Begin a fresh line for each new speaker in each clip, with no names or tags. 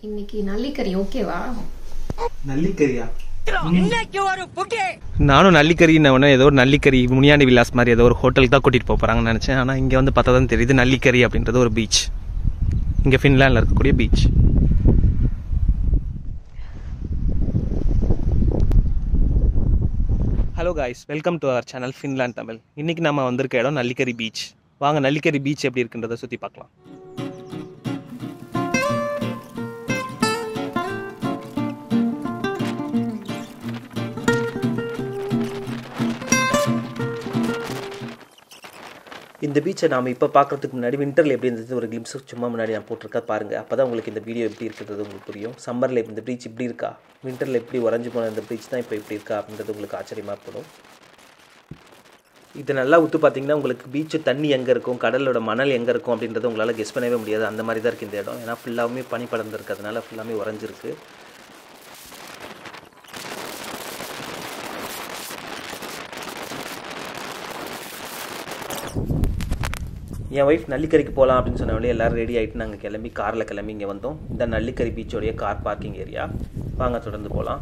இன்னைக்கு நல்லிக்கறி ஓகேவா
நல்லிக்கறியா
நானும் நல்லிக்கறின்னு உடனே ஏதோ ஒரு நல்லிக்கறி முனியாண்டி விலாஸ் மாதிரி ஏதோ ஒரு ஹோட்டலுக்கு தான் கூட்டிட்டு போக போறாங்கன்னு நினைச்சேன் ஆனா இங்க வந்து பார்த்தா தான் தெரியுது நல்லிக்கறி அப்படின்றது ஒரு பீச் இங்க ஃபின்லாண்ட்ல இருக்கக்கூடிய beach hello guys welcome to our channel Finland Tamil இன்னைக்கு நம்ம வந்திருக்க இடம் நல்லிக்கறி பீச் வாங்க நல்லிக்கறி பீச் எப்படி இருக்குன்றதை சுத்தி பார்க்கலாம் இந்த பீச்சை நாம் இப்போ பார்க்கறதுக்கு முன்னாடி விண்டரில் எப்படி இருந்தது ஒரு கிளிம்ஸ் சும்மா முன்னாடி நான் போட்டிருக்கேன் பாருங்கள் அப்போ தான் உங்களுக்கு இந்த வீடியோ எப்படி இருக்கிறது உங்களுக்கு புரியும் சம்மரில் இந்த பீச் இப்படி இருக்கா விண்டரில் எப்படி உறைஞ்சு போன இந்த பீச் தான் இப்போ இப்படி இருக்கா அப்படின்றது உங்களுக்கு ஆச்சரியமாக படும் இது நல்லா உத்து பார்த்தீங்கன்னா உங்களுக்கு பீச்சு தண்ணி எங்கே இருக்கும் கடலோட மணல் எங்கே இருக்கும் அப்படின்றத உங்களால் கெஸ் பண்ணவே முடியாது அந்த மாதிரி தான் இருக்குது இந்த இடம் ஏன்னா ஃபுல்லாகவுமே பனி படர்ந்து இருக்கிறதுனால ஃபுல்லாமே உறைஞ்சிருக்கு என் ஒய்ஃப் நல்லிக்கறிக்கு போகலாம் அப்படின்னு சொன்னவொடனே எல்லாரும் ரெடி ஆகிட்டு நாங்கள் கிளம்பி காரில் கிளம்பி இங்கே வந்தோம் இந்த நல்லிக்கறி பீச்சோடைய கார் பார்க்கிங் ஏரியா வாங்க தொடர்ந்து போகலாம்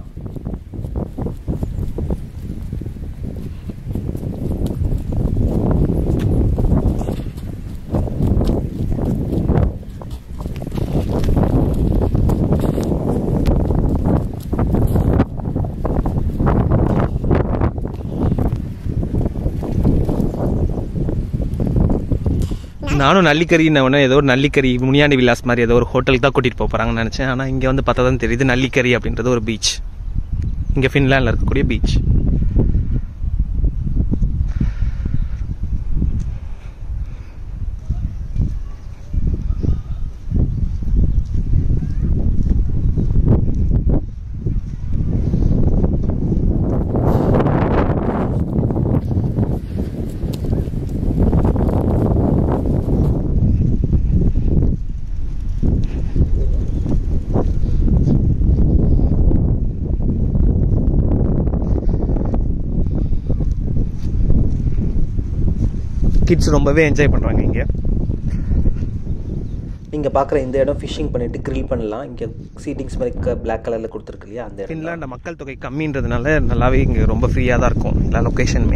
நானும் நல்லிக்கறின்னு உடனே ஏதோ ஒரு நல்லிக்கறி முனியாண்டி விலாஸ் மாதிரி ஏதோ ஒரு ஹோட்டலுக்கு தான் கூட்டிட்டு போக போறாங்கன்னு நினைச்சேன் ஆனா இங்க வந்து பார்த்தா தான் தெரியுது நல்லிக்கறி அப்படின்றது ஒரு பீச் இங்க ஃபின்லாண்ட்ல இருக்கக்கூடிய பீச் கிட்ஸ் ரொம்பவே என்ஜாய் பண்ணுறாங்க இங்கே நீங்கள் பார்க்குற இந்த இடம் ஃபிஷிங் பண்ணிட்டு grill பண்ணலாம் இங்கே சீட்டிங்ஸ் மாதிரி பிளாக் கலரில் கொடுத்துருக்கு இல்லையா அந்த இடம் ஃபின்லாண்டில் மக்கள் தொகை கம்மின்றதுனால நல்லாவே இங்கே ரொம்ப ஃப்ரீயாக தான் இருக்கும் எல்லா லொக்கேஷனுமே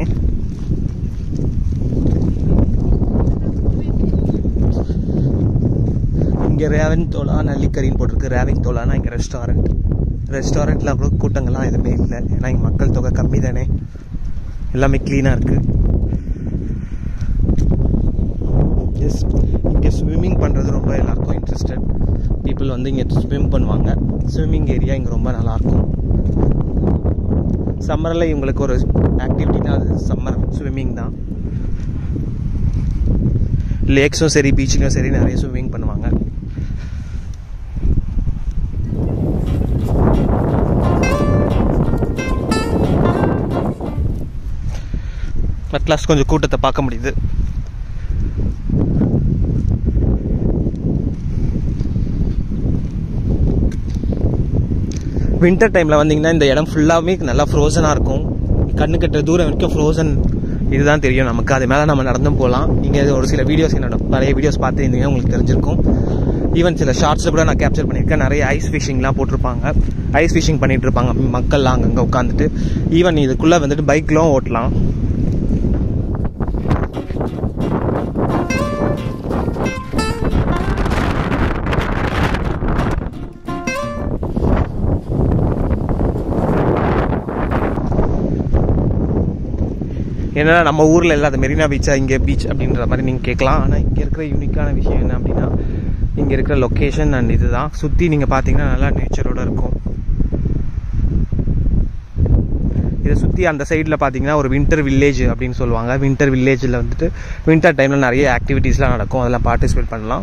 இங்கே ரேவன் தோலா நல்லிக்கரின்னு போட்டிருக்கு ரேவிங் தோலானா இங்கே ரெஸ்டாரண்ட் ரெஸ்டாரண்ட்டில் அவ்வளோ கூட்டங்கள்லாம் எதுவுமே இல்லை ஏன்னா இங்கே மக்கள் தொகை கம்மி தானே எல்லாமே க்ளீனாக இருக்குது எஸ் இங்கே ஸ்விம்மிங் பண்ணுறது ரொம்ப எல்லாருக்கும் இன்ட்ரெஸ்டட் பீப்புள் வந்து இங்கே ஸ்விம் பண்ணுவாங்க ஸ்விம்மிங் ஏரியா இங்கே ரொம்ப நல்லாயிருக்கும் சம்மரில் இவங்களுக்கு ஒரு ஆக்டிவிட்டினா அது சம்மர் ஸ்விம்மிங் தான் லேக்ஸும் சரி பீச்சிலும் சரி நிறைய ஸ்விம்மிங் பண்ணுவாங்க அட்லாஸ்ட் கொஞ்சம் கூட்டத்தை பார்க்க முடியுது வின்டர் டைமில் வந்தீங்கன்னா இந்த இடம் ஃபுல்லாகவே நல்லா ஃப்ரோசனாக இருக்கும் கண்ணு கட்டுற தூரம் வரைக்கும் ஃப்ரோசன் இதுதான் தெரியும் நமக்கு அது மேலே நம்ம நடந்தும் போகலாம் நீங்கள் ஒரு சில வீடியோஸ் என்னோட பழைய வீடியோஸ் பார்த்துருந்தீங்கன்னா உங்களுக்கு தெரிஞ்சிருக்கும் ஈவன் சில ஷார்ட்ஸில் கூட நான் கேப்சர் பண்ணியிருக்கேன் நிறைய ஐஸ் ஃபிஷிங்லாம் போட்டிருப்பாங்க ஐஸ் ஃபிஷிங் பண்ணிட்டு இருப்பாங்க மக்கள்லாம் அங்கங்கே உட்காந்துட்டு ஈவன் இதுக்குள்ளே வந்துட்டு பைக்லாம் ஓட்டலாம் என்னன்னா நம்ம ஊரில் இல்லாத மெரினா பீச்சா இங்கே பீச் அப்படின்ற மாதிரி நீங்கள் கேட்கலாம் ஆனால் இங்கே இருக்கிற யூனிக்கான விஷயம் என்ன அப்படின்னா இங்கே இருக்கிற லொக்கேஷன் அண்ட் இதுதான் சுற்றி நீங்கள் பார்த்தீங்கன்னா நல்லா நேச்சரோட இருக்கும் இதை சுற்றி அந்த சைடில் பார்த்தீங்கன்னா ஒரு வின்டர் வில்லேஜ் அப்படின்னு சொல்லுவாங்க வின்டர் வில்லேஜில் வந்துட்டு வின்டர் டைமில் நிறைய ஆக்டிவிட்டீஸ்லாம் நடக்கும் அதெல்லாம் பார்ட்டிசிபேட் பண்ணலாம்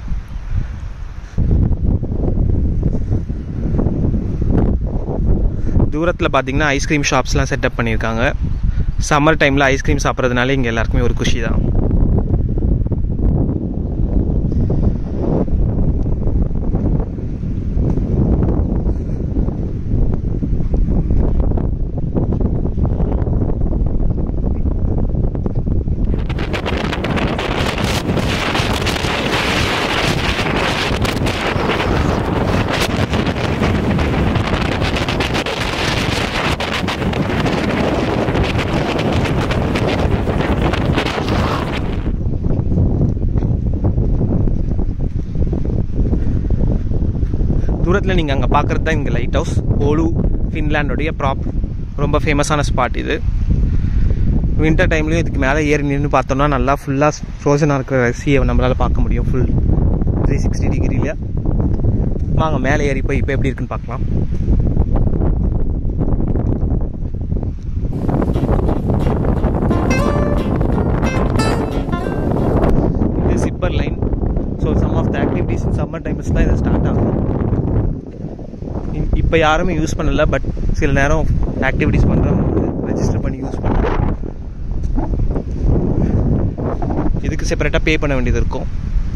தூரத்தில் பார்த்தீங்கன்னா ஐஸ்கிரீம் ஷாப்ஸ்லாம் செட்டப் பண்ணியிருக்காங்க சம்மர் டைமில் ஐஸ்கிரீம் சாப்பிட்றதுனால இங்கே எல்லாருக்குமே ஒரு குஷி தான் தூரத்தில் நீங்கள் அங்கே பார்க்குறது தான் இங்கே லைட் ஹவுஸ் ஓலு ஃபின்லாண்டோடைய ப்ராப் ரொம்ப ஃபேமஸான ஸ்பாட் இது வின்டர் டைம்லேயும் இதுக்கு மேலே ஏறி நின்று பார்த்தோம்னா நல்லா ஃபுல்லாக ஃப்ரோசனாக இருக்கிற சீயை நம்மளால் பார்க்க முடியும் ஃபுல் த்ரீ சிக்ஸ்டி டிகிரியில் வாங்க மேலே ஏறி போய் இப்போ எப்படி இருக்குன்னு பார்க்கலாம் இது zipper line so some of the activities in summer times தான் இது ஸ்டார்ட் ஆகும் இப்போ யாருமே யூஸ் பண்ணல பட் சில நேரம் ஆக்டிவிட்டீஸ் பண்ணுறவங்க ரெஜிஸ்டர் பண்ணி யூஸ் பண்ணுறோம் இதுக்கு செப்பரேட்டாக பே பண்ண வேண்டியது இருக்கும்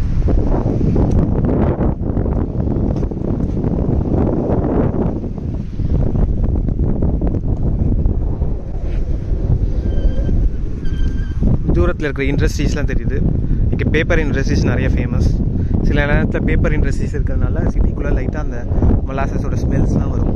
தூரத்தில் இருக்கிற இண்டஸ்ட்ரீஸ்லாம் தெரியுது இங்கே பேப்பர் இண்டஸ்ட்ரீஸ் நிறைய ஃபேமஸ் சில நேரத்தில் பேப்பர் இண்டஸ்ட்ரீஸ் இருக்கிறதுனால சிட்டிக்குள்ளே லைட்டாக அந்த மொலாசஸோட ஸ்மெல்ஸ்லாம் வரும்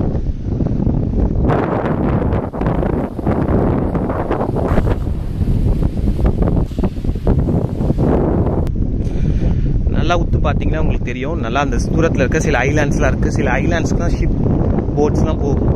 நல்லா உத்து பார்த்தீங்கன்னா உங்களுக்கு தெரியும் நல்லா அந்த தூரத்தில் இருக்க சில ஐலாண்ட்ஸ்லாம் இருக்குது சில ஐலாண்ட்ஸ்க்கு தான் ஷிப் போட்ஸ்லாம் போகும்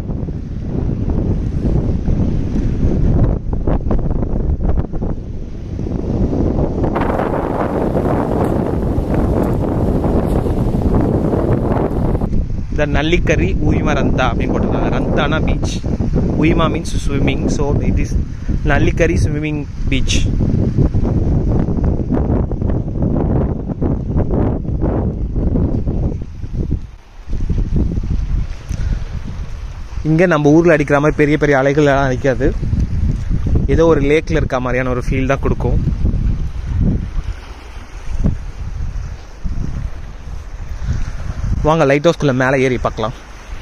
த நல்லிக்கரி உயிமா ரந்தா அப்படின்னு போட்டிருக்காங்க ரந்தானா பீச் உயிமா means swimming so it is Nallikari swimming beach இங்கே நம்ம ஊரில் அடிக்கிற மாதிரி பெரிய பெரிய அலைகள்லாம் அடிக்காது ஏதோ ஒரு லேக்கில் இருக்க மாதிரியான ஒரு ஃபீல் தான் கொடுக்கும் வாங்க லைட் ஹவுஸ்குள்ளே மேலே ஏறி பார்க்கலாம்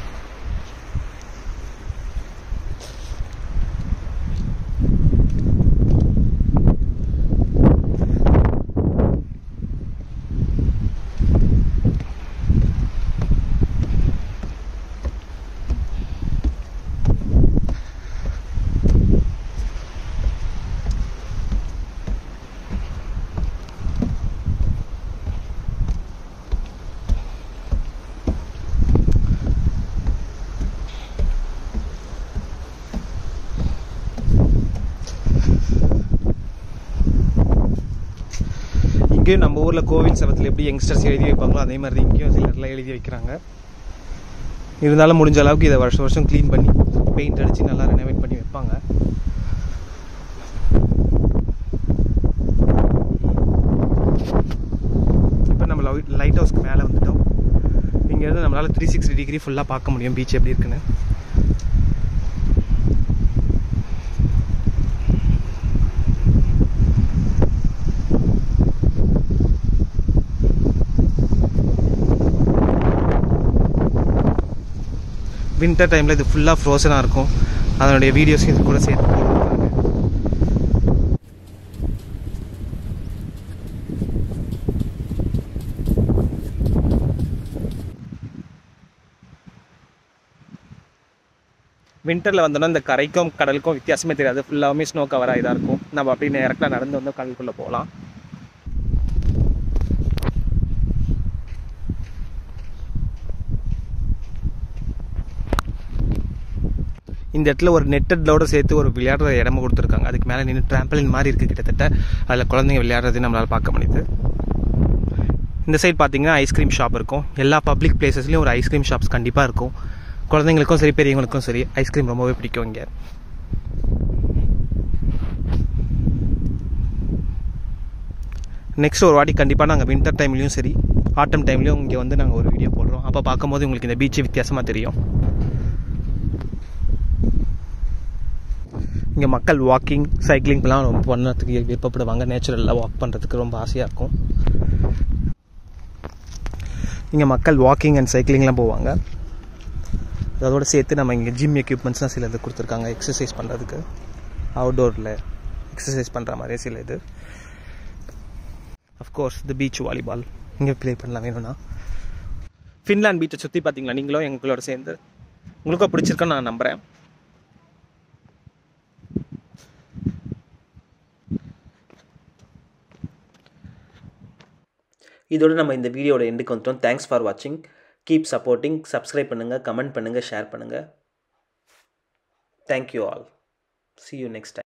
இங்கேயும் நம்ம ஊரில் கோவில் சபத்தில் எப்படி யங்ஸ்டர்ஸ் எழுதி வைப்பாங்களோ அதே மாதிரி இங்கேயும் சிலர்லாம் எழுதி வைக்கிறாங்க இருந்தாலும் முடிஞ்ச அளவுக்கு இதை வருஷம் வருஷம் க்ளீன் பண்ணி பெயிண்ட் அடித்து நல்லா ரெனோவேட் பண்ணி வைப்பாங்க இப்போ நம்ம லைட் ஹவுஸ்க்கு மேலே வந்துட்டோம் இங்கேருந்து நம்மளால் த்ரீ சிக்ஸ்டி டிகிரி ஃபுல்லாக பார்க்க முடியும் பீச் எப்படி இருக்குன்னு வின்டர் டைமில் இது ஃபுல்லாக ஃப்ரோசனாக இருக்கும் அதனுடைய வீடியோஸ் இது கூட சேர்த்து போடுவாங்க வின்டரில் வந்தோன்னா இந்த கரைக்கும் கடலுக்கும் வித்தியாசமே தெரியாது ஃபுல்லாகவே ஸ்னோ கவராக இதாக இருக்கும் நம்ம அப்படியே டேரெக்டாக நடந்து வந்து கடலுக்குள்ளே போகலாம் இந்த இடத்துல ஒரு நெட்டட்லோட சேர்த்து ஒரு விளையாடுற இடமும் கொடுத்துருக்காங்க அதுக்கு மேலே நின்று ட்ராம்பலின் மாதிரி இருக்குது கிட்டத்தட்ட அதில் குழந்தைங்க விளையாடுறது நம்மளால் பார்க்க முடியுது இந்த சைடு பார்த்தீங்கன்னா ஐஸ்கிரீம் ஷாப் இருக்கும் எல்லா பப்ளிக் பிளேசஸ்லையும் ஒரு ஐஸ்கிரீம் ஷாப்ஸ் கண்டிப்பாக இருக்கும் குழந்தைங்களுக்கும் சரி பெரியவங்களுக்கும் சரி ஐஸ்கிரீம் ரொம்பவே பிடிக்கும் இங்கே நெக்ஸ்ட் ஒரு வாட்டி கண்டிப்பாக நாங்கள் வின்டர் டைம்லேயும் சரி ஆட்டம் டைம்லேயும் இங்கே வந்து நாங்கள் ஒரு வீடியோ போடுறோம் அப்போ பார்க்கும்போது உங்களுக்கு இந்த பீச்சு வித்தியாசமாக தெரியும் இங்கே மக்கள் வாக்கிங் சைக்கிளிங்லாம் ரொம்ப பண்ணறதுக்கு விருப்பப்படுவாங்க நேச்சுரலாக வாக் பண்ணுறதுக்கு ரொம்ப ஆசையாக இருக்கும் இங்கே மக்கள் வாக்கிங் அண்ட் சைக்கிளிங்லாம் போவாங்க அதோடு சேர்த்து நம்ம இங்கே ஜிம் எக்யூப்மெண்ட்ஸ்லாம் சில இது கொடுத்துருக்காங்க எக்ஸசைஸ் பண்ணுறதுக்கு அவுட்டோரில் எக்ஸசைஸ் பண்ணுற மாதிரியே சில இது அஃப்கோர்ஸ் தி பீச் வாலிபால் இங்கே ப்ளே பண்ணலாம் வேணும்னா ஃபின்லாண்ட் பீச்சை சுற்றி பார்த்தீங்களா நீங்களும் எங்களோட சேர்ந்து உங்களுக்கும் பிடிச்சிருக்குன்னு நான் நம்புகிறேன் இதோடு நம்ம இந்த வீடியோட எண்டுக்கு வந்துட்டோம் தேங்க்ஸ் ஃபார் வாட்சிங் கீப் சப்போர்ட்டிங் சப்ஸ்கிரைப் பண்ணுங்கள் கமெண்ட் பண்ணுங்கள் ஷேர் பண்ணுங்கள் thank you all see you next time